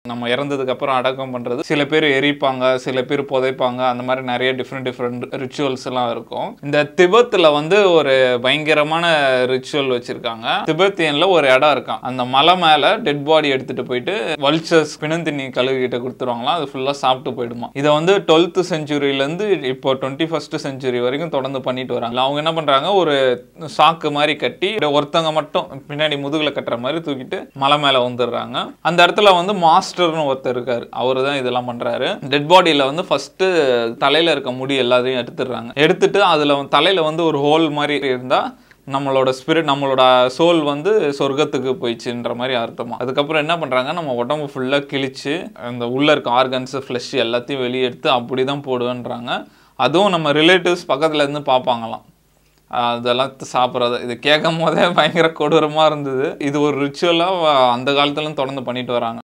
நம்ம இறந்ததுக்கு அப்புறம் அடக்கம் பண்றது சில பேர் எரிப்பாங்க சில பேர் புதைப்பாங்க அந்த மாதிரி நிறைய டிஃப்ரெண்ட் டிஃப்ரெண்ட் ரிச்சுவல்ஸ் எல்லாம் இருக்கும் இந்த திபெத்தில் வந்து ஒரு பயங்கரமான ரிச்சுவல் வச்சிருக்காங்க திபெத்தியன்ல ஒரு இடம் இருக்கான் அந்த மலை மேல டெட் பாடி எடுத்துட்டு போயிட்டு வல்ச்சர்ஸ் பிணந்திண்ணி கழுகிட்ட கொடுத்துருவாங்களாம் அது ஃபுல்லா சாப்பிட்டு போயிடுமா இதை வந்து டுவெல்த் செஞ்சுரியிலேருந்து இப்போ டுவெண்ட்டி ஃபர்ஸ்ட் செஞ்சுரி வரைக்கும் தொடர்ந்து பண்ணிட்டு வராங்க அவங்க என்ன பண்றாங்க ஒரு சாக்கு மாதிரி கட்டி ஒருத்தவங்க மட்டும் பின்னாடி முதுகுல கட்டுற மாதிரி தூக்கிட்டு மலை மேல வந்துடுறாங்க அந்த இடத்துல வந்து மாஸ்டர்னு ஒருத்தர் இருக்காரு அவரு தான் இதெல்லாம் பண்றாரு டெட் பாடியில வந்து ஃபர்ஸ்ட் தலையில இருக்க முடி எல்லாத்தையும் எடுத்துடுறாங்க எடுத்துட்டு அதுல வந்து தலையில வந்து ஒரு ஹோல் மாதிரி இருந்தா நம்மளோட ஸ்பிரிட் நம்மளோட சோல் வந்து சொர்க்கத்துக்கு போயிடுச்சுன்ற மாதிரி அர்த்தமா அதுக்கப்புறம் என்ன பண்றாங்க நம்ம உடம்பு ஃபுல்லா கிழிச்சு அந்த உள்ள இருக்க ஆர்கன்ஸ் ஃப்ளஷ் எல்லாத்தையும் வெளியே எடுத்து அப்படி தான் போடுவேன்றாங்க அதுவும் நம்ம ரிலேட்டிவ்ஸ் பக்கத்துல இருந்து பார்ப்பாங்களாம் அதெல்லாம் சாப்பிட்றது இது கேட்கும் போதே பயங்கர கொடூரமா இருந்தது இது ஒரு ரிச்சுவலாக அந்த காலத்துலயும் தொடர்ந்து பண்ணிட்டு வராங்க